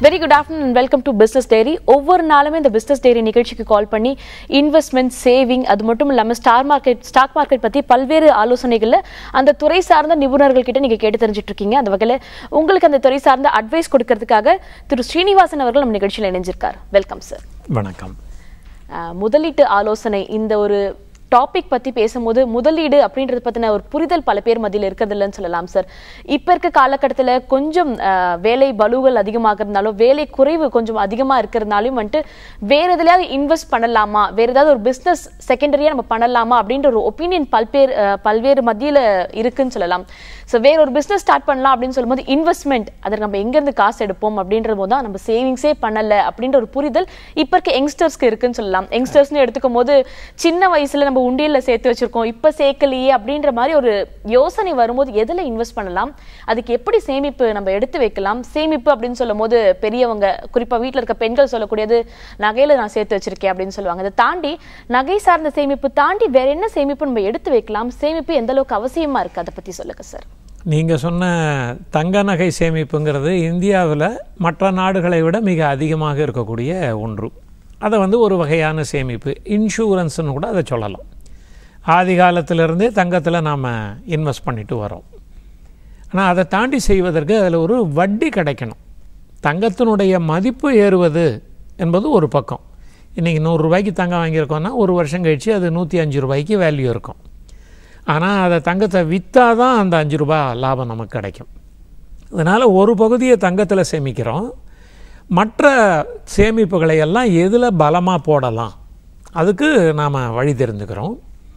Very good afternoon and welcome to business diary ஒவ்வொரு நாளுமே இந்த பிஸ்னஸ் டைரி நிகழ்ச்சிக்கு கால் பண்ணி இன்வெஸ்ட்மெண்ட் சேவிங் அது மட்டும் இல்லாமல் ஸ்டார் மார்க்கெட் ஸ்டாக் மார்க்கெட் பற்றி பல்வேறு ஆலோசனைகளில் அந்த துறை சார்ந்த நிபுணர்கள் கிட்ட நீங்கள் கேட்டு தெரிஞ்சுட்டு இருக்கீங்க அந்த வகையில் உங்களுக்கு அந்த துறை சார்ந்த அட்வைஸ் கொடுக்கறதுக்காக திரு ஸ்ரீனிவாசன் அவர்கள் நம்ம நிகழ்ச்சியில் இணைஞ்சிருக்கார் வெல்கம் சார் வணக்கம் அஹ், முதலீட்டு ஆலோசனை இந்த ஒரு டாபிக் பத்தி பேசும்போது முதலீடு அப்படின்றது பத்தின ஒரு புரிதல் பல பேர் மத்தியில் இருக்கிறது இல்லைன்னு சொல்லலாம் சார் இப்ப இருக்க காலகட்டத்துல கொஞ்சம் அஹ், வேலை பலுகள் அதிகமாக இருந்தாலும் வேலை குறைவு கொஞ்சம் அதிகமா இருக்கிறதுனாலும் வந்துட்டு வேற எதுலயாவது இன்வெஸ்ட் பண்ணலாமா வேற ஏதாவது ஒரு பிசினஸ் செகண்டரியா நம்ம பண்ணலாமா அப்படின்ற ஒரு ஒப்பீனியன் பல்வேறு அஹ், பல்வேறு மத்தியில இருக்குன்னு சொல்லலாம் ஸோ வேற ஒரு பிசினஸ் ஸ்டார்ட் பண்ணலாம் அப்படின்னு சொல்லும்போது இன்வெஸ்ட்மெண்ட் அதற்கு நம்ம எங்கேருந்து காசு எடுப்போம் அப்படின்ற போது தான் நம்ம சேவிங்ஸே பண்ணல அப்படின்ற ஒரு புரிதல் இப்போ இருக்க யங்ஸ்டர்ஸ்க்கு இருக்குன்னு சொல்லலாம் யங்ஸ்டர்ஸ்னு எடுத்துக்கும் போது சின்ன வயசுல நம்ம உண்டியல்ல சேர்த்து வச்சிருக்கோம் இப்போ சேர்க்கலையே அப்படின்ற மாதிரி ஒரு யோசனை வரும்போது எதுல இன்வெஸ்ட் பண்ணலாம் அதுக்கு எப்படி சேமிப்பு நம்ம எடுத்து வைக்கலாம் சேமிப்பு அப்படின்னு சொல்லும் போது பெரியவங்க குறிப்பா வீட்ல இருக்க பெண்கள் சொல்லக்கூடியது நகையில நான் சேர்த்து வச்சிருக்கேன் அப்படின்னு சொல்லுவாங்க அதை தாண்டி நகை சார்ந்த சேமிப்பு தாண்டி வேற என்ன சேமிப்பு நம்ம எடுத்து வைக்கலாம் சேமிப்பு எந்த அளவுக்கு அவசியமா இருக்கு அதை பத்தி சொல்லுங்க சார் நீங்கள் சொன்ன தங்க நகை சேமிப்புங்கிறது இந்தியாவில் மற்ற நாடுகளை விட மிக அதிகமாக இருக்கக்கூடிய ஒன்று அதை வந்து ஒரு வகையான சேமிப்பு இன்சூரன்ஸ்னு கூட அதை சொல்லலாம் ஆதி காலத்திலிருந்தே தங்கத்தில் நாம் இன்வெஸ்ட் பண்ணிட்டு வரோம் ஆனால் அதை தாண்டி செய்வதற்கு அதில் ஒரு வட்டி கிடைக்கணும் தங்கத்தினுடைய மதிப்பு ஏறுவது என்பது ஒரு பக்கம் இன்றைக்கி நூறுரூபாய்க்கு தங்கம் வாங்கியிருக்கோன்னா ஒரு வருஷம் கழிச்சு அது நூற்றி அஞ்சு ரூபாய்க்கு வேல்யூ இருக்கும் ஆனால் அதை தங்கத்தை விற்றா தான் அந்த அஞ்சு ரூபாய் லாபம் நமக்கு கிடைக்கும் அதனால் ஒரு பகுதியை தங்கத்தில் சேமிக்கிறோம் மற்ற சேமிப்புகளை எல்லாம் எதில் பலமாக போடலாம் அதுக்கு நாம் வழி தெரிஞ்சுக்கிறோம்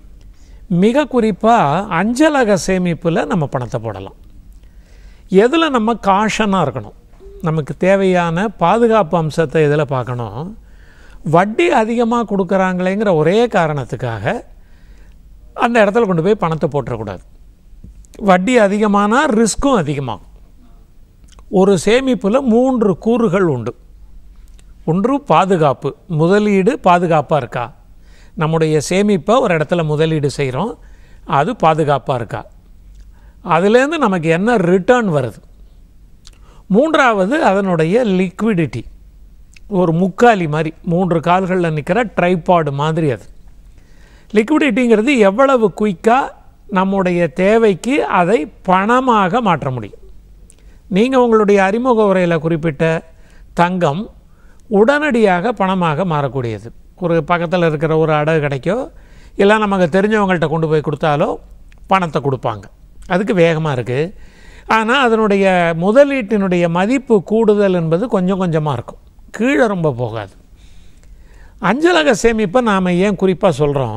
மிக குறிப்பாக அஞ்சலக சேமிப்பில் நம்ம பணத்தை போடலாம் எதில் நம்ம காஷனாக இருக்கணும் நமக்கு தேவையான பாதுகாப்பு அம்சத்தை எதில் பார்க்கணும் வட்டி அதிகமாக கொடுக்குறாங்களேங்கிற ஒரே காரணத்துக்காக அந்த இடத்துல கொண்டு போய் பணத்தை போட்டுறக்கூடாது வட்டி அதிகமானால் ரிஸ்க்கும் அதிகமாகும் ஒரு சேமிப்பில் மூன்று கூறுகள் உண்டு ஒன்று பாதுகாப்பு முதலீடு பாதுகாப்பாக இருக்கா நம்முடைய சேமிப்பை ஒரு இடத்துல முதலீடு செய்கிறோம் அது பாதுகாப்பாக இருக்கா அதுலேருந்து நமக்கு என்ன ரிட்டர்ன் வருது மூன்றாவது அதனுடைய லிக்விடிட்டி ஒரு முக்காலி மாதிரி மூன்று கால்களில் நிற்கிற ட்ரைபாடு மாதிரி அது லிக்விடிட்டிங்கிறது எவ்வளவு குயிக்காக நம்முடைய தேவைக்கு அதை பணமாக மாற்ற முடியும் நீங்கள் உங்களுடைய அறிமுக உரையில் குறிப்பிட்ட தங்கம் உடனடியாக பணமாக மாறக்கூடியது ஒரு பக்கத்தில் இருக்கிற ஒரு அடகு கடைக்கோ இல்லை நமக்கு தெரிஞ்சவங்கள்ட்ட கொண்டு போய் கொடுத்தாலோ பணத்தை கொடுப்பாங்க அதுக்கு வேகமாக இருக்குது ஆனால் அதனுடைய முதலீட்டினுடைய மதிப்பு கூடுதல் என்பது கொஞ்சம் கொஞ்சமாக இருக்கும் கீழே ரொம்ப போகாது அஞ்சலக சேமிப்பை நாம் ஏன் குறிப்பாக சொல்கிறோம்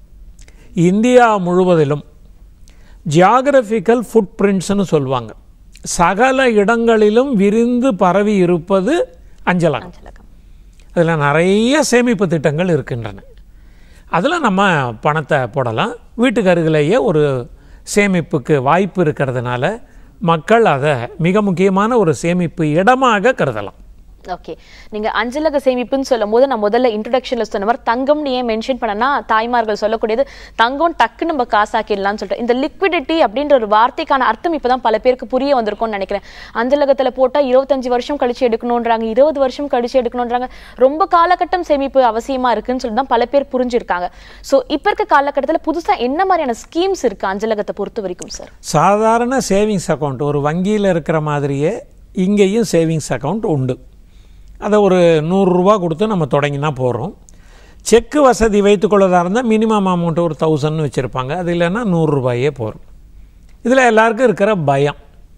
இந்தியா முழுவதிலும் ஜியாகிரபிக்கல் ஃபுட் பிரிண்ட்ஸ்னு சொல்லுவாங்க சகல இடங்களிலும் விரிந்து பரவி இருப்பது அஞ்சலகம் அஞ்சலகம் அதில் நிறைய சேமிப்பு திட்டங்கள் இருக்கின்றன அதில் நம்ம பணத்தை போடலாம் வீட்டுக்கு அருகிலேயே ஒரு சேமிப்புக்கு வாய்ப்பு இருக்கிறதுனால மக்கள் அதை மிக முக்கியமான ஒரு சேமிப்பு இடமாக கருதலாம் ஓகே நீங்க அஞ்சலக சேமிப்புன்னு சொல்லும் போது நான் முதல்ல இன்ட்ரடக்ஷன்ல சொன்ன மாதிரி தங்கம்னு ஏன் மென்ஷன் பண்ணனா தாய்மார்கள் சொல்லக்கூடியது தங்கம் டக்கு நம்ம காசாக்கிடலாம்னு சொல்லிட்டு இந்த லிக்விடிட்டி அப்படின்ற ஒரு வார்த்தைக்கான அர்த்தம் இப்பதான் பல பேருக்கு புரிய வந்திருக்கும்னு நினைக்கிறேன் அஞ்சலகத்துல போட்டா இருபத்தஞ்சு வருஷம் கழிச்சு எடுக்கணும்ன்றாங்க இருபது வருஷம் கழிச்சு எடுக்கணும்ன்றாங்க ரொம்ப காலகட்டம் சேமிப்பு அவசியமா இருக்குன்னு சொல்லி தான் பல பேர் புரிஞ்சிருக்காங்க சோ இப்ப இருக்க காலகட்டத்துல புதுசா என்ன மாதிரியான ஸ்கீம்ஸ் இருக்கு அஞ்சலகத்தை பொறுத்த வரைக்கும் சார் சாதாரண சேவிங்ஸ் அக்கௌண்ட் ஒரு வங்கியில் இருக்கிற மாதிரியே இங்கேயும் சேவிங்ஸ் அக்கௌண்ட் உண்டு அதை ஒரு நூறுரூவா கொடுத்து நம்ம தொடங்கினா போகிறோம் செக்கு வசதி வைத்துக்கொள்ளதாக இருந்தால் மினிமம் அமௌண்ட் ஒரு தௌசண்ட்னு வச்சுருப்பாங்க அது இல்லைன்னா நூறுரூபாயே போகிறோம் இதில் எல்லாருக்கும் இருக்கிற பயம்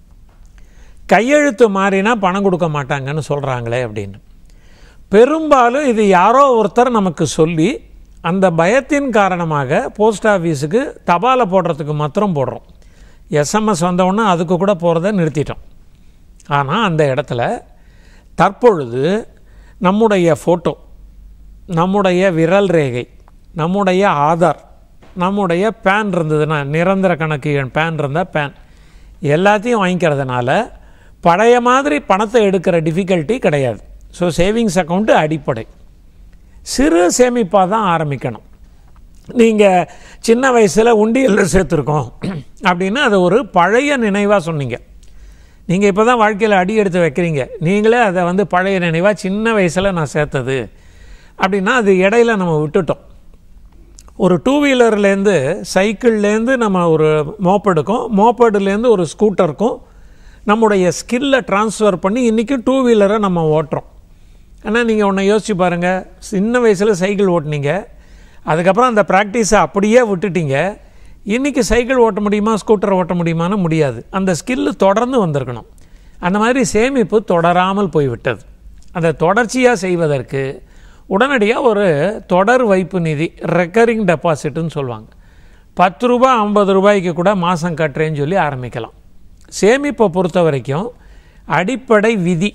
கையெழுத்து மாறினா பணம் கொடுக்க மாட்டாங்கன்னு சொல்கிறாங்களே அப்படின்னு பெரும்பாலும் இது யாரோ ஒருத்தர் நமக்கு சொல்லி அந்த பயத்தின் காரணமாக போஸ்ட் ஆஃபீஸுக்கு தபாலை போடுறதுக்கு மாத்திரம் போடுறோம் எஸ்எம்எஸ் வந்தவுடனே அதுக்கு கூட போகிறத நிறுத்திட்டோம் ஆனால் அந்த இடத்துல தற்பொழுது நம்முடைய ஃபோட்டோ நம்முடைய விரல் ரேகை நம்முடைய ஆதார் நம்முடைய பேன் இருந்ததுன்னா நிரந்தர கணக்கு எண் பேன் இருந்தால் பேன் எல்லாத்தையும் வாங்கிக்கிறதுனால பழைய மாதிரி பணத்தை எடுக்கிற டிஃபிகல்ட்டி கிடையாது ஸோ சேவிங்ஸ் அக்கௌண்ட்டு அடிப்படை சிறு சேமிப்பாக தான் ஆரம்பிக்கணும் நீங்கள் சின்ன வயசில் உண்டியலில் சேர்த்துருக்கோம் அப்படின்னு அதை ஒரு பழைய நினைவாக சொன்னீங்க நீங்கள் இப்போ தான் வாழ்க்கையில் அடி எடுத்து வைக்கிறீங்க நீங்களே அதை வந்து பழைய நினைவாக சின்ன வயசில் நான் சேர்த்தது அப்படின்னா அது இடையில நம்ம விட்டுட்டோம் ஒரு டூ வீலர்லேருந்து சைக்கிள்லேருந்து நம்ம ஒரு மோப்பெடுக்கும் மோப்பேடுலேருந்து ஒரு ஸ்கூட்டருக்கும் நம்முடைய ஸ்கில்லை ட்ரான்ஸ்ஃபர் பண்ணி இன்றைக்கும் டூ வீலரை நம்ம ஓட்டுறோம் ஆனால் நீங்கள் ஒன்று யோசிச்சு பாருங்கள் சின்ன வயசில் சைக்கிள் ஓட்டுனீங்க அதுக்கப்புறம் அந்த ப்ராக்டிஸை அப்படியே விட்டுட்டீங்க இன்றைக்கி சைக்கிள் ஓட்ட முடியுமா ஸ்கூட்டர் ஓட்ட முடியுமான்னு முடியாது அந்த ஸ்கில்லு தொடர்ந்து வந்திருக்கணும் அந்த மாதிரி சேமிப்பு தொடராமல் போய்விட்டது அந்த தொடர்ச்சியாக செய்வதற்கு உடனடியாக ஒரு தொடர் வைப்பு நிதி ரெக்கரிங் டெபாசிட்னு சொல்லுவாங்க பத்து ரூபா ஐம்பது ரூபாய்க்கு கூட மாதம் கட்டுறேன்னு சொல்லி ஆரம்பிக்கலாம் சேமிப்பை பொறுத்த வரைக்கும் அடிப்படை விதி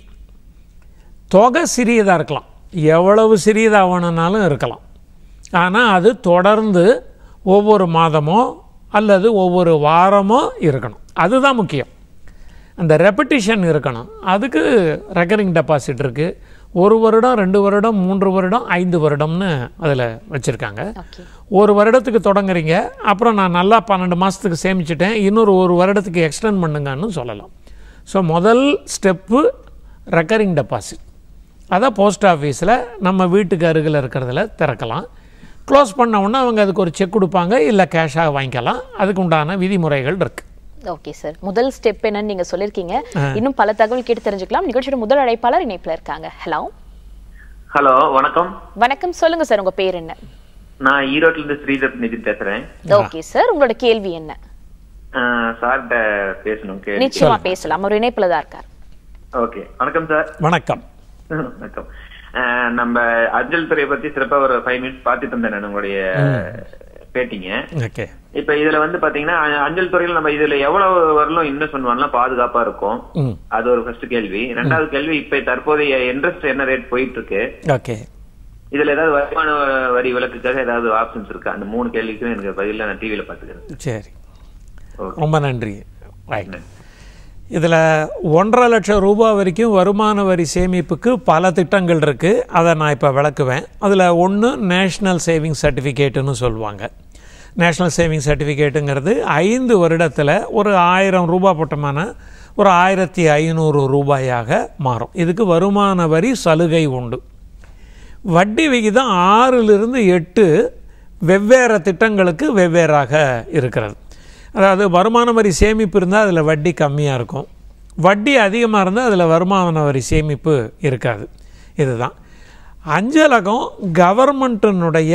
தொகை சிறியதாக இருக்கலாம் எவ்வளவு சிறியதாக வேணும்னாலும் இருக்கலாம் ஆனால் அது தொடர்ந்து ஒவ்வொரு மாதமோ அல்லது ஒவ்வொரு வாரமோ இருக்கணும் அதுதான் முக்கியம் அந்த ரெப்படிஷன் இருக்கணும் அதுக்கு ரெக்கரிங் டெபாசிட் இருக்குது ஒரு வருடம் ரெண்டு வருடம் மூன்று வருடம் ஐந்து வருடம்னு அதில் வச்சுருக்காங்க ஓகே ஒரு வருடத்துக்கு தொடங்குறீங்க அப்புறம் நான் நல்லா பன்னெண்டு மாதத்துக்கு சேமிச்சிட்டேன் இன்னொரு ஒரு வருடத்துக்கு எக்ஸ்டெண்ட் பண்ணுங்கன்னு சொல்லலாம் ஸோ முதல் ஸ்டெப்பு ரெக்கரிங் டெபாசிட் அதை போஸ்ட் ஆஃபீஸில் நம்ம வீட்டுக்கு அருகில் இருக்கிறதுல திறக்கலாம் க்ளோஸ் பண்ண உடனே அவங்க அதுக்கு ஒரு செக் கொடுப்பாங்க இல்லை கேஷாக வாங்கிக்கலாம் அதுக்கு உண்டான விதிமுறைகள் இருக்குது ஓகே சார் முதல் ஸ்டெப் என்னன்னு நீங்க சொல்லிருக்கீங்க இன்னும் பல தகவல் கேட்டு தெரிஞ்சுக்கலாம் நிகழ்ச்சியோட முதல் அழைப்பாளர் இணைப்புல இருக்காங்க ஹலோ ஹலோ வணக்கம் வணக்கம் சொல்லுங்க சார் உங்க பேர் என்ன நான் ஈரோட்ல இருந்து ஸ்ரீதர் நிதின் பேசுறேன் ஓகே சார் உங்களோட கேள்வி என்ன அஹ், சார்கிட்ட பேசணும் கேள்வி நிச்சயமா பேசலாம் ஒரு இணைப்புல தான் இருக்கார் ஓகே வணக்கம் சார் வணக்கம் வணக்கம் அஹ், நம்ம அஞ்சல் துறையை பத்தி சிறப்பா ஒரு ஃபைவ் மினிட்ஸ் பார்த்துட்டு இருந்தேன் நான் உங்களுடைய பேட்டிங்க ஓகே இப்ப இதுல வந்து பாத்தீங்கன்னா அ- அஞ்சல் துறையில நம்ம இதுல எவ்வளவு வரலும் இன்வெஸ்ட்மெண்ட் பண்ணலாம் பாதுகாப்பா இருக்கும் ம் அது ஒரு ஃபர்ஸ்ட் கேள்வி ரெண்டாவது கேள்வி இப்ப தற்போதைய இன்ட்ரெஸ்ட் என்ன ரேட் போயிட்டு இருக்கு ஓகே இதுல ஏதாவது வருமான வரி விலக்குக்காக ஏதாவது ஆப்ஷன்ஸ் இருக்கா அந்த மூணு கேள்விக்கும் எனக்கு பதில நான் டிவியில பாத்துக்கிறேன் சரி ஓகே ரொம்ப நன்றி ரைட் இதில் ஒன்றரை லட்சம் ரூபாய் வரைக்கும் வருமான வரி சேமிப்புக்கு பல திட்டங்கள் இருக்குது அதை நான் இப்போ விளக்குவேன் அதில் ஒன்று நேஷ்னல் சேவிங் சர்டிஃபிகேட்டுன்னு சொல்லுவாங்க நேஷ்னல் சேவிங் சர்டிஃபிகேட்டுங்கிறது ஐந்து வருடத்தில் ஒரு ஆயிரம் ரூபாய் போட்டோம்னா ஒரு ஆயிரத்தி ஐநூறு ரூபாயாக மாறும் இதுக்கு வருமான வரி சலுகை உண்டு வட்டி விகிதம் ஆறிலிருந்து எட்டு வெவ்வேறு திட்டங்களுக்கு வெவ்வேறாக இருக்கிறது அதாவது வருமான வரி சேமிப்பு இருந்தால் அதில் வட்டி கம்மியாக இருக்கும் வட்டி அதிகமாக இருந்தால் அதில் வருமான வரி சேமிப்பு இருக்காது இதுதான் அஞ்சலகம் கவர்மெண்ட்டினுடைய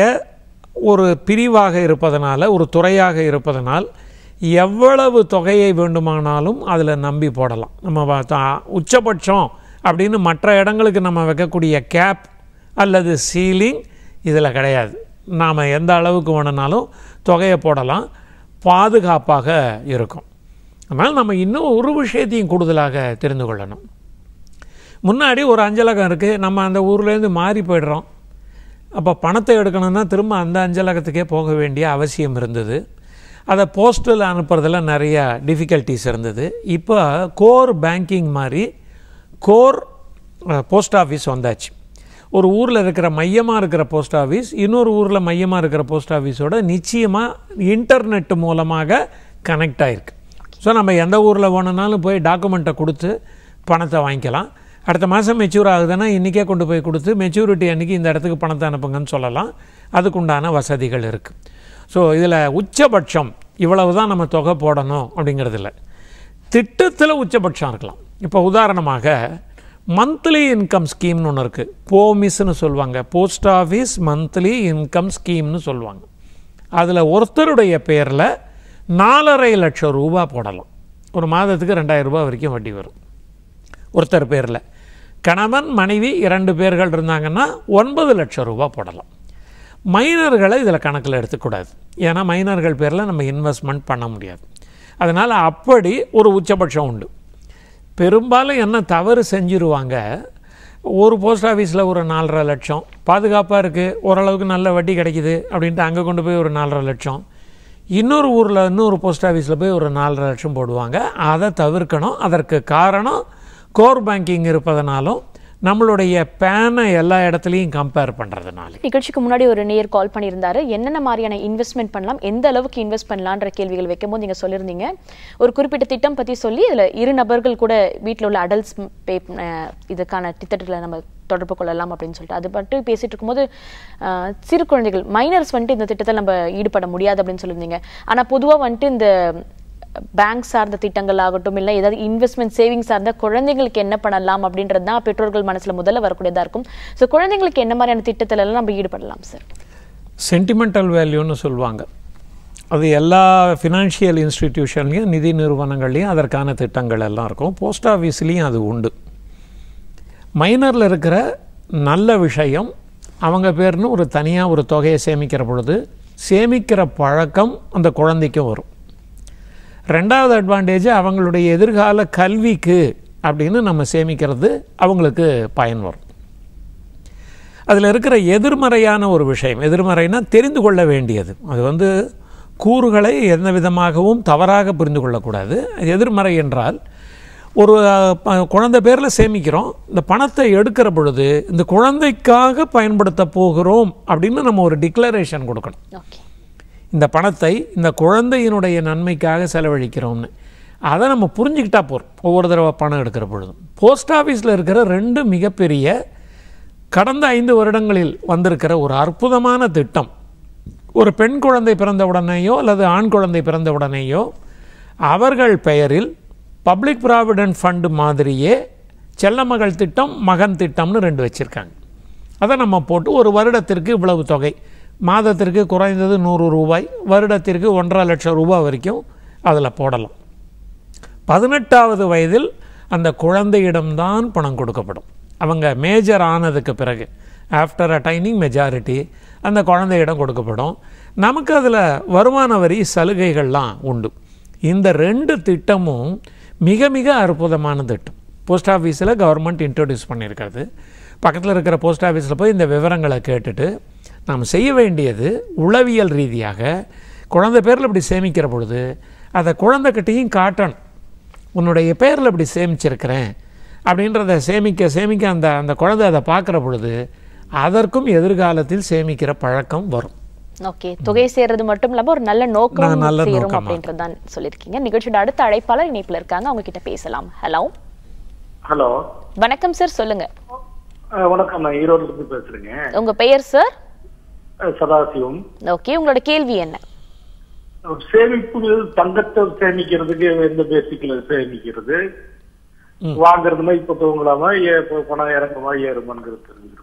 ஒரு பிரிவாக இருப்பதனால ஒரு துறையாக இருப்பதனால் எவ்வளவு தொகையை வேண்டுமானாலும் அதில் நம்பி போடலாம் நம்ம வ- தா- உச்சபட்சம் அப்படின்னு மற்ற இடங்களுக்கு நம்ம வைக்கக்கூடிய கேப் அல்லது சீலிங் இதில் கிடையாது நாம் எந்த அளவுக்கு வேணுனாலும் தொகையை போடலாம் பாதுகாப்பாக இருக்கும் அதனால் நம்ம இன்னும் ஒரு விஷயத்தையும் கூடுதலாக தெரிந்து கொள்ளணும் முன்னாடி ஒரு அஞ்சலகம் இருக்குது நம்ம அந்த ஊர்லேருந்து மாறி போயிடுறோம் அப்போ பணத்தை எடுக்கணும்னா திரும்ப அந்த அஞ்சலகத்துக்கே போக வேண்டிய அவசியம் இருந்தது அதை போஸ்டல் அனுப்புறதுல நிறைய டிஃபிகல்ட்டிஸ் இருந்தது இப்போ கோர் பேங்கிங் மாதிரி கோர் போஸ்ட் ஆஃபீஸ் வந்தாச்சு ஒரு ஊரில் இருக்கிற மையமாக இருக்கிற போஸ்ட் ஆஃபீஸ் இன்னொரு ஊரில் மையமாக இருக்கிற போஸ்ட் ஆஃபீஸோட நிச்சயமாக இன்டர்நெட் மூலமாக கனெக்ட் ஆகிருக்கு ஸோ நம்ம எந்த ஊரில் வேணும்னாலும் போய் டாக்குமெண்ட்டை கொடுத்து பணத்தை வாங்கிக்கலாம் அடுத்த மாதம் மெச்சூர் ஆகுதுன்னா இன்றைக்கே கொண்டு போய் கொடுத்து மெச்சூரிட்டி அன்றைக்கி இந்த இடத்துக்கு பணத்தை அனுப்புங்கன்னு சொல்லலாம் அதுக்குண்டான வசதிகள் இருக்குது ஸோ இதில் உச்சபட்சம் இவ்வளவு தான் நம்ம தொகை போடணும் அப்படிங்கிறது இல்லை திட்டத்தில் உச்சபட்சம் இருக்கலாம் இப்போ உதாரணமாக மந்த்லி இன்கம் ஸ்கீம்னு ஒன்று இருக்குது போமிஸ்னு சொல்லுவாங்க போஸ்ட் ஆஃபீஸ் மந்த்லி இன்கம் ஸ்கீம்னு சொல்லுவாங்க அதில் ஒருத்தருடைய பேரில் நாலரை லட்சம் ரூபா போடலாம் ஒரு மாதத்துக்கு ரெண்டாயிரம் ரூபாய் வரைக்கும் வட்டி வரும் ஒருத்தர் பேரில் கணவன் மனைவி இரண்டு பேர்கள் இருந்தாங்கன்னா ஒன்பது லட்சம் ரூபாய் போடலாம் மைனர்களை இதில் கணக்கில் எடுத்துக்கூடாது ஏன்னா மைனர்கள் பேரில் நம்ம இன்வெஸ்ட்மெண்ட் பண்ண முடியாது அதனால் அப்படி ஒரு உச்சபட்சம் உண்டு பெரும்பாலும் என்ன தவறு செஞ்சிருவாங்க ஒரு போஸ்ட் ஆஃபீஸில் ஒரு நாலரை லட்சம் பாதுகாப்பாக இருக்குது ஓரளவுக்கு நல்ல வட்டி கிடைக்குது அப்படின்ட்டு அங்கே கொண்டு போய் ஒரு நாலரை லட்சம் இன்னொரு ஊரில் இன்னொரு போஸ்ட் ஆஃபீஸில் போய் ஒரு நாலரை லட்சம் போடுவாங்க அதை தவிர்க்கணும் அதற்கு காரணம் கோர் பேங்கிங் இருப்பதனாலும் நம்மளுடைய பேனை எல்லா இடத்துலையும் கம்பேர் பண்ணுறதுனால நிகழ்ச்சிக்கு முன்னாடி ஒரு நேயர் கால் பண்ணியிருந்தாரு என்னென்ன மாதிரியான இன்வெஸ்ட்மெண்ட் பண்ணலாம் எந்த அளவுக்கு இன்வெஸ்ட் பண்ணலான்ற கேள்விகள் வைக்கும்போது நீங்க சொல்லியிருந்தீங்க ஒரு குறிப்பிட்ட திட்டம் பத்தி சொல்லி இதுல இரு நபர்கள் கூட வீட்டில் உள்ள அடல்ட்ஸ் பே இதுக்கான திட்டத்தில் நம்ம தொடர்பு கொள்ளலாம் அப்படின்னு சொல்லிட்டு அது பற்றி பேசிட்டு இருக்கும்போது அஹ், சிறு குழந்தைகள் மைனர்ஸ் வந்துட்டு இந்த திட்டத்தில் நம்ம ஈடுபட முடியாது அப்படின்னு சொல்லியிருந்தீங்க ஆனா பொதுவா வந்துட்டு இந்த பேங்க் சார்ந்த திட்டங்கள் ஆகட்டும் இல்லை ஏதாவது இன்வெஸ்ட்மெண்ட் சேவிங்ஸ் சார்ந்த குழந்தைங்களுக்கு என்ன பண்ணலாம் அப்படின்றது தான் பெற்றோர்கள் மனசுல முதல்ல வரக்கூடியதா இருக்கும் ஸோ குழந்தைங்களுக்கு என்ன மாதிரியான திட்டத்துல எல்லாம் நம்ம ஈடுபடலாம் சார் சென்டிமெண்டல் வேல்யூன்னு சொல்லுவாங்க அது எல்லா ஃபினான்ஷியல் இன்ஸ்டிடியூஷன்லேயும் நிதி நிறுவனங்கள்லேயும் அதற்கான திட்டங்கள் எல்லாம் இருக்கும் போஸ்ட் ஆஃபீஸ்லேயும் அது உண்டு மைனரில் இருக்கிற நல்ல விஷயம் அவங்க பேர்னு ஒரு தனியாக ஒரு தொகையை சேமிக்கிற பொழுது சேமிக்கிற பழக்கம் அந்த குழந்தைக்கும் வரும் ரெண்டாவது அட்வான்டேஜ் அவங்களுடைய எதிர்கால கல்விக்கு அப்படின்னு நம்ம சேமிக்கிறது அவங்களுக்கு பயன் வரும் அதில் இருக்கிற எதிர்மறையான ஒரு விஷயம் எதிர்மறைனா தெரிந்து கொள்ள வேண்டியது அது வந்து கூறுகளை எந்த விதமாகவும் தவறாக புரிந்து கொள்ளக்கூடாது எதிர்மறை என்றால் ஒரு அஹ், ப- குழந்தை பேரில் சேமிக்கிறோம் இந்த பணத்தை எடுக்கிற பொழுது இந்த குழந்தைக்காக பயன்படுத்த போகிறோம் அப்படின்னு நம்ம ஒரு டிக்ளரேஷன் கொடுக்கணும் ஓகே இந்த பணத்தை இந்த குழந்தையினுடைய நன்மைக்காக செலவழிக்கிறோம்னு அதை நம்ம புரிஞ்சுக்கிட்டா போகிறோம் ஒவ்வொரு தடவை பணம் எடுக்கிற பொழுதும் போஸ்ட் ஆஃபீஸில் இருக்கிற ரெண்டு மிகப்பெரிய கடந்த ஐந்து வருடங்களில் வந்திருக்கிற ஒரு அற்புதமான திட்டம் ஒரு பெண் குழந்தை பிறந்த உடனேயோ அல்லது ஆண் குழந்தை பிறந்த உடனேயோ அவர்கள் பெயரில் பப்ளிக் ப்ராவிடென்ட் ஃபண்டு மாதிரியே செல்லமகள் திட்டம் மகன் திட்டம்னு ரெண்டு வச்சுருக்காங்க அதை நம்ம போட்டு ஒரு வருடத்திற்கு இவ்வளவு தொகை மாதத்திற்கு குறைந்தது நூறு ரூபாய் வருடத்திற்கு ஒன்றரை லட்சம் ரூபாய் வரைக்கும் அதில் போடலாம் பதினெட்டாவது வயதில் அந்த குழந்தையிடம்தான் பணம் கொடுக்கப்படும் அவங்க மேஜர் ஆனதுக்கு பிறகு ஆஃப்டர் அட்டைனிங் மெஜாரிட்டி அந்த குழந்தையிடம் கொடுக்கப்படும் நமக்கு அதில் வருமான வரி சலுகைகள்லாம் உண்டு இந்த ரெண்டு திட்டமும் மிக மிக அற்புதமான திட்டம் போஸ்ட் ஆஃபீஸில் கவர்மெண்ட் இன்ட்ரடியூஸ் பண்ணியிருக்கிறது பக்கத்தில் இருக்கிற போஸ்ட் ஆஃபீஸில் போய் இந்த விவரங்களை கேட்டுட்டு நாம் செய்ய வேண்டியது உளவியல் ரீதியாக குழந்தை பேரில் இப்படி சேமிக்கிற பொழுது அதை குழந்தைகிட்டையும் காட்டணும் உன்னுடைய பேரில் இப்படி சேமிச்சிருக்கிறேன் அப்படின்றத சேமிக்க சேமிக்க அந்த அந்த குழந்தை அதை பார்க்குற பொழுது அதற்கும் எதிர்காலத்தில் சேமிக்கிற பழக்கம் வரும் ஓகே தொகை சேர்றது மட்டும் இல்லாம ஒரு நல்ல நோக்கம் நான் நல்ல சேரும் நோக்கமா. அப்படின்றது தான் சொல்லியிருக்கீங்க நிகழ்ச்சியோட அடுத்த அழைப்பாளர் இணைப்புல இருக்காங்க அவங்க கிட்ட பேசலாம் ஹலோ ஹலோ வணக்கம் சார் சொல்லுங்க அஹ் வணக்கம் நான் ஈரோடுல இருந்து பேசுறேங்க உங்க பெயர் சார் அஹ் சதாசிவம் ஓகே உங்களோட கேள்வி என்ன சேமிப்பு தங்கத்தை சேமிக்கிறதுக்கு எந்த பேசிக்ல சேமிக்கிறது வாங்குறதுனா இப்ப தூங்கலாமா ஏ- இப்ப பணம் இறங்குமா ஏறுமாங்கிறது தெரிஞ்சிருக்கும்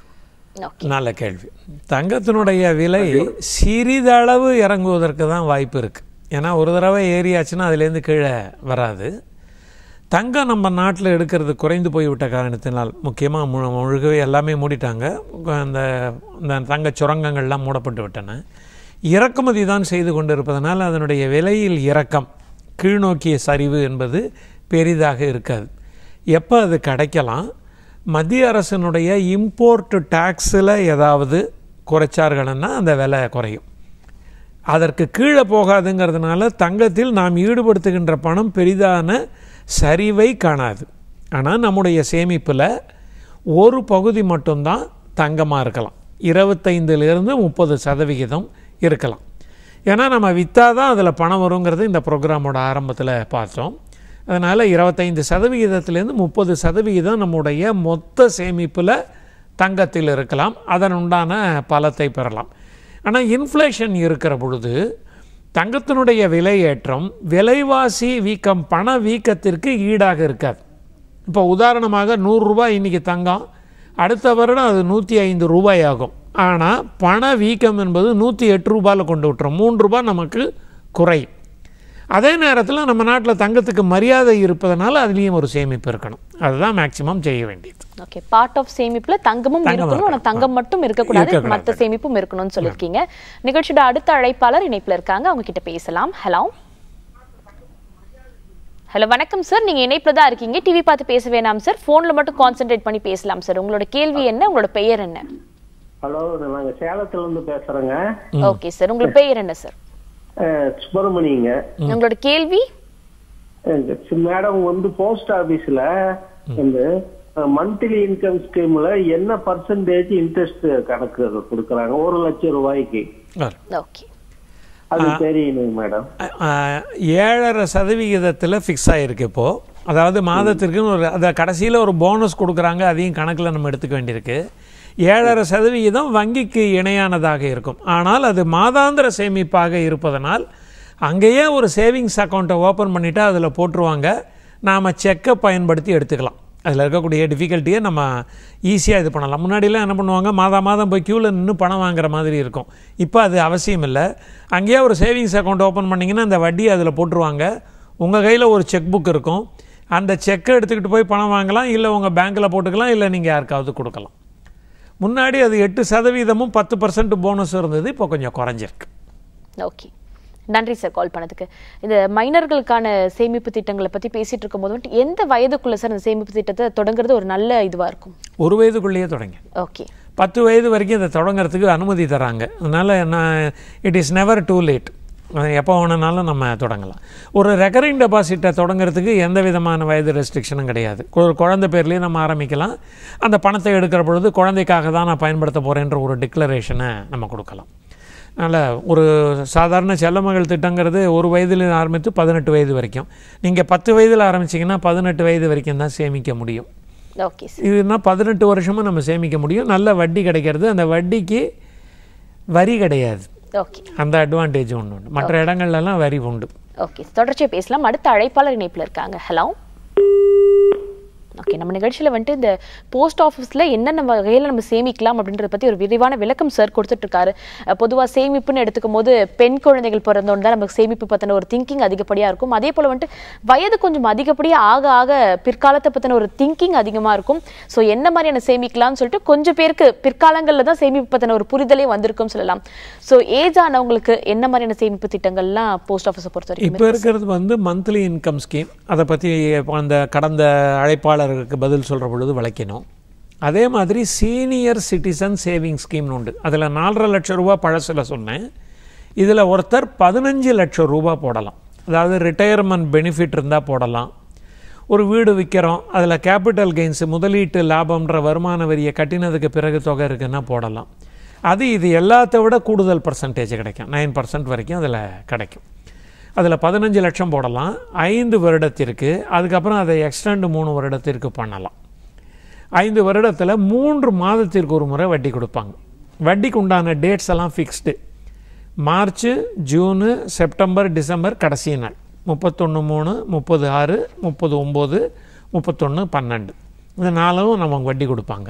ஓகே நல்ல கேள்வி தங்கத்தினுடைய விலை சிறிதளவு இறங்குவதற்கு தான் வாய்ப்பு இருக்குது ஏன்னா ஒரு தடவை ஏறியாச்சுன்னா அதுலேருந்து கீழே வராது தங்கம் நம்ம நாட்டில் எடுக்கிறது குறைந்து போய்விட்ட காரணத்தினால் முக்கியமாக மு முழுகவே எல்லாமே மூடிட்டாங்க அந்த அந்த தங்க சுரங்கங்கள்லாம் மூடப்பட்டு விட்டன இறக்குமதி தான் செய்து கொண்டிருப்பதனால் அதனுடைய விலையில் இறக்கம் கீழ்நோக்கிய சரிவு என்பது பெரிதாக இருக்காது எப்போ அது கிடைக்கலாம் மத்திய அரசினுடைய இம்போர்ட் டேக்ஸில் ஏதாவது குறைச்சார்கள்னா அந்த விலை குறையும் அதற்கு கீழே போகாதுங்கிறதுனால தங்கத்தில் நாம் ஈடுபடுத்துகின்ற பணம் பெரிதான சரிவை காணாது ஆனால் நம்முடைய சேமிப்பில் ஒரு பகுதி மட்டும்தான் தங்கமாக இருக்கலாம் இருபத்தைந்திலிருந்து முப்பது சதவிகிதம் இருக்கலாம் ஏன்னா நம்ம விற்றா தான் அதில் பணம் வருங்கிறது இந்த ப்ரோக்ராமோட ஆரம்பத்தில் பார்த்தோம் அதனால் இருபத்தைந்து சதவிகிதத்திலேருந்து முப்பது சதவிகிதம் நம்முடைய மொத்த சேமிப்பில் தங்கத்தில் இருக்கலாம் அதன் உண்டான பலத்தை பெறலாம் ஆனால் இன்ஃப்ளேஷன் இருக்கிற பொழுது தங்கத்தினுடைய விலை ஏற்றம் விலைவாசி வீக்கம் பண வீக்கத்திற்கு ஈடாக இருக்காது இப்போ உதாரணமாக நூறு ரூபாய் இன்றைக்கி தங்கம் அடுத்த வருடம் அது நூற்றி ஐந்து ரூபாய் ஆகும் ஆனால் பண வீக்கம் என்பது நூற்றி எட்டு ரூபாயில் கொண்டு விட்டுரும் மூன்று ரூபாய் நமக்கு குறையும் அதே நேரத்தில் நம்ம நாட்டில் தங்கத்துக்கு மரியாதை இருப்பதனால அதுலேயும் ஒரு சேமிப்பு இருக்கணும் அதுதான் மேக்சிமம் செய்ய வேண்டியது ஓகே பார்ட் ஆஃப் சேமிப்புல தங்கமும் தங்கம் இருக்கணும் ஆனா இருக்கணும். தங்கம் மட்டும் இருக்கக்கூடாது இருக்கக்கூடாது. மத்த சேமிப்பும் இருக்கணும்னு சொல்லியிருக்கீங்க நிகழ்ச்சியோட அடுத்த அழைப்பாளர் இணைப்புல இருக்காங்க அவங்க கிட்ட பேசலாம் ஹலோ ஹலோ வணக்கம் சார் நீங்க இணைப்புல தான் இருக்கீங்க டிவி பார்த்து பேச வேணாம் சார் போன்ல மட்டும் கான்சென்ட்ரேட் பண்ணி பேசலாம் சார் உங்களோட கேள்வி என்ன உங்களோட பெயர் என்ன ஹலோ நாங்க சேலத்துல இருந்து பேசுறேங்க ஓகே சார் உங்களோட பெயர் என்ன சார் அஹ், சுப்பிரமணியங்க உங்களோட கேள்வி மேடம் வந்து போஸ்ட் ஆபீஸ்ல வந்து மந்த்லி இன்கம் ஸ்கீம்ல என்ன பர்சன்டேஜ் இன்ட்ரெஸ்ட் கணக்கு கொடுக்கறாங்க ஒரு லட்சம் ரூபாய்க்கு வரும். ஓகே அது தெரியணும் மேடம் அஹ், ஏழரை சதவிகிதத்தில் ஃபிக்ஸ் ஆகிருக்கு இப்போது அதாவது மாதத்திற்குன்னு ஒரு அதை கடைசியில் ஒரு போனஸ் கொடுக்குறாங்க அதையும் கணக்கில் நம்ம எடுத்துக்க வேண்டியிருக்கு ஏழரை சதவிகிதம் வங்கிக்கு இணையானதாக இருக்கும் ஆனால் அது மாதாந்திர சேமிப்பாக இருப்பதனால் அங்கேயே ஒரு சேவிங்ஸ் அக்கௌண்ட்டை ஓப்பன் பண்ணிவிட்டு அதில் போட்டுருவாங்க நாம் செக்கை பயன்படுத்தி எடுத்துக்கலாம் அதில் இருக்கக்கூடிய டிஃபிகல்ட்டியை நம்ம ஈஸியாக இது பண்ணலாம் முன்னாடிலாம் என்ன பண்ணுவாங்க மாதா மாதம் போய் க்யூவில் நின்று பணம் வாங்குற மாதிரி இருக்கும் இப்போ அது அவசியம் இல்லை அங்கேயே ஒரு சேவிங்ஸ் அக்கௌண்ட் ஓப்பன் பண்ணிங்கன்னா அந்த வட்டி அதில் போட்டுருவாங்க உங்கள் கையில் ஒரு செக் புக் இருக்கும் அந்த செக்கை எடுத்துக்கிட்டு போய் பணம் வாங்கலாம் இல்லை உங்கள் பேங்க்கில் போட்டுக்கலாம் இல்லை நீங்கள் யாருக்காவது கொடுக்கலாம் முன்னாடி அது எட்டு சதவீதமும் பத்து பர்சன்ட் போனஸ் இருந்தது இப்போ கொஞ்சம் குறைஞ்சிருக்கு ஓகே நன்றி சார் கால் பண்ணதுக்கு இந்த மைனர்களுக்கான சேமிப்பு திட்டங்களை பத்தி பேசிட்டு இருக்கும்போது வந்துட்டு எந்த வயதுக்குள்ள சார் இந்த சேமிப்பு திட்டத்தை தொடங்குறது ஒரு நல்ல இதுவா இருக்கும் ஒரு வயதுக்குள்ளேயே தொடங்கி ஓகே பத்து வயது வரைக்கும் இதை தொடங்குறதுக்கு அனுமதி தராங்க அதனால் நான் it is never too late எப்போ வேணுனாலும் நம்ம தொடங்கலாம் ஒரு ரெக்கரிங் டெபாசிட்டை தொடங்குறதுக்கு எந்த விதமான வயது ரெஸ்ட்ரிக்ஷனும் கிடையாது ஒரு குழந்தை பேர்லேயே நம்ம ஆரம்பிக்கலாம் அந்த பணத்தை எடுக்கிற பொழுது குழந்தைக்காக தான் நான் பயன்படுத்த போகிறேன்ற ஒரு டிக்ளரேஷனை நம்ம கொடுக்கலாம் அதனால் ஒரு சாதாரண செல்லமகள் திட்டங்கிறது ஒரு வயதில் ஆரம்பித்து பதினெட்டு வயது வரைக்கும் நீங்கள் பத்து வயதில் ஆரம்பிச்சிங்கன்னா பதினெட்டு வயது வரைக்கும் தான் சேமிக்க முடியும் ஓகே சார் இதுனா பதினெட்டு வருஷமும் நம்ம சேமிக்க முடியும் நல்ல வட்டி கிடைக்கிறது அந்த வட்டிக்கு வரி கிடையாது ஓகே அந்த அட்வான்டேஜ் ஒன்று உண்டு மற்ற இடங்கள்லாம் வரி உண்டு ஓகே தொடர்ச்சியா பேசலாம் அடுத்த அழைப்பாளர் இணைப்புல இருக்காங்க ஹலோ ஓகே நம்ம நிகழ்ச்சியில வந்துட்டு இந்த போஸ்ட் ஆஃபீஸ்ல என்னென்ன வகையில நம்ம சேமிக்கலாம் அப்படின்றத பத்தி ஒரு விரிவான விளக்கம் சார் கொடுத்துட்டு இருக்காரு அஹ் பொதுவா சேமிப்புன்னு எடுத்துக்கும் போது பெண் குழந்தைகள் பிறந்தோன்னு தான் நமக்கு சேமிப்பு பத்தின ஒரு திங்கிங் அதிகப்படியா இருக்கும் அதே போல வந்துட்டு வயது கொஞ்சம் அதிகப்படியா ஆக ஆக பிற்காலத்தை பத்தின ஒரு திங்கிங் அதிகமா இருக்கும் ஸோ என்ன மாதிரியான சேமிக்கலாம்னு சொல்லிட்டு கொஞ்சம் பேருக்கு பிற்காலங்கள்ல தான் சேமிப்பு பத்தின ஒரு புரிதலே வந்திருக்கும் சொல்லலாம் ஸோ ஏஜ் ஆனவங்களுக்கு என்ன மாதிரியான சேமிப்பு திட்டங்கள்லாம் போஸ்ட் ஆஃபீஸை பொறுத்த வரைக்கும் இப்போ இருக்கிறது வந்து மந்த்லி இன்கம் ஸ்கீம் அதை பற்றி அந்த கடந்த அழைப்பாளருக்கு பதில் சொல்கிற பொழுது விளக்கினோம் அதே மாதிரி சீனியர் சிட்டிசன் சேவிங் ஸ்கீம்னு உண்டு அதில் நாலரை லட்சம் ரூபா பழசில் சொன்னேன் இதில் ஒருத்தர் பதினஞ்சு லட்சம் ரூபா போடலாம் அதாவது ரிட்டையர்மெண்ட் பெனிஃபிட் இருந்தால் போடலாம் ஒரு வீடு விற்கிறோம் அதில் கேபிட்டல் கெயின்ஸ் முதலீட்டு லாபம்ன்ற வருமான வரியை கட்டினதுக்கு பிறகு தொகை இருக்குன்னா போடலாம் அது இது எல்லாத்த விட கூடுதல் பர்சன்டேஜ் கிடைக்கும் நைன் பர்சன்ட் வரைக்கும் அதில் கிடைக்கும் அதில் பதினஞ்சு லட்சம் போடலாம் ஐந்து வருடத்திற்கு அதுக்கப்புறம் அதை எக்ஸ்டெண்ட் மூணு வருடத்திற்கு பண்ணலாம் ஐந்து வருடத்தில் மூன்று மாதத்திற்கு ஒரு முறை வட்டி கொடுப்பாங்க வட்டிக்கு உண்டான டேட்ஸ் எல்லாம் fixed March June September December கடைசி நாள் முப்பத்தொன்று மூணு முப்பது ஆறு முப்பது ஒம்பது முப்பத்தொன்று பன்னெண்டு இந்த நாளும் நமக்கு வட்டி கொடுப்பாங்க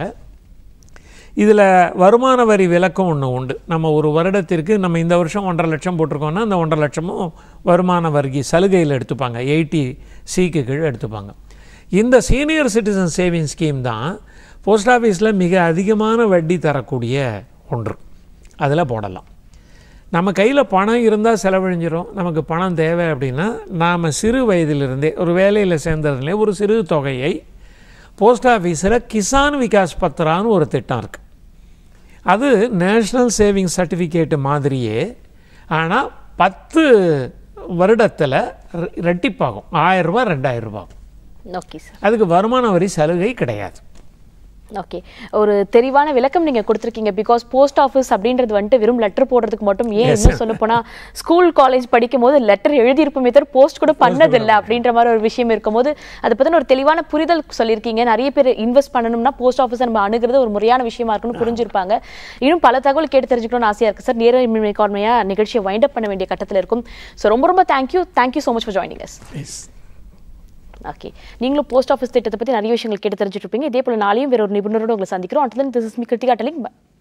இதில் வருமான வரி விலக்கம் ஒன்று உண்டு நம்ம ஒரு வருடத்திற்கு நம்ம இந்த வருஷம் ஒன்றரை லட்சம் போட்டிருக்கோம்னா அந்த ஒன்றரை லட்சமும் வருமான வரி சலுகையில் எடுத்துப்பாங்க எயிட்டி சிக்கு கீழே எடுத்துப்பாங்க இந்த சீனியர் சிட்டிசன் சேவிங் ஸ்கீம் தான் போஸ்ட் ஆஃபீஸில் மிக அதிகமான வட்டி தரக்கூடிய ஒன்று அதில் போடலாம் நம்ம கையில் பணம் இருந்தால் செலவழிஞ்சிரும் நமக்கு பணம் தேவை அப்படின்னா நாம் சிறு வயதிலிருந்தே ஒரு வேலையில் சேர்ந்ததுலேயே ஒரு சிறு தொகையை போஸ்ட் ஆஃபீஸில் கிசான் விகாஸ் பத்ரான்னு ஒரு திட்டம் இருக்குது அது நேஷ்னல் சேவிங் சர்டிஃபிகேட் மாதிரியே ஆனால் பத்து வருடத்தில் ரெட்டிப்பாகும் ஆயிரம் ரூபாய் ரெண்டாயிரம் ரூபாய் ஆகும். ஓகே சார் அதுக்கு வருமான வரி சலுகை கிடையாது ஓகே ஒரு தெளிவான விளக்கம் நீங்க கொடுத்துருக்கீங்க பிகாஸ் போஸ்ட் ஆஃபீஸ் அப்படின்றது வந்துட்டு வெறும் லெட்டர் போடுறதுக்கு மட்டும் ஏன் இன்னும் சொல்ல போனா ஸ்கூல் காலேஜ் படிக்கும் போது லெட்டர் எழுதியிருப்போமே தவிர போஸ்ட் கூட பண்ணதில்லை அப்படின்ற மாதிரி ஒரு விஷயம் இருக்கும்போது அதை பத்தின ஒரு தெளிவான புரிதல் சொல்லியிருக்கீங்க நிறைய பேர் இன்வெஸ்ட் பண்ணணும்னா போஸ்ட் ஆஃபீஸை நம்ம அணுகிறது ஒரு முறையான விஷயமா இருக்குன்னு புரிஞ்சிருப்பாங்க இன்னும் பல தகவல் கேட்டு தெரிஞ்சுக்கணும்னு ஆசையா இருக்கு சார் நேர எக்கானமையா நிகழ்ச்சியை வைண்ட் அப் பண்ண வேண்டிய கட்டத்தில் இருக்கும் ஸோ ரொம்ப ரொம்ப thank you thank you so much for joining us yes okay நீங்களும் போஸ்ட் ஆஃபீஸ் திட்டத்தை பத்தி நிறைய விஷயங்கள் கேட்டு தெரிஞ்சுட்டு இருப்பீங்க இதே போல நாளையும் வேற ஒரு நிபுணரோட உங்களை சந்திக்கிறோம் and this is me Krithika telling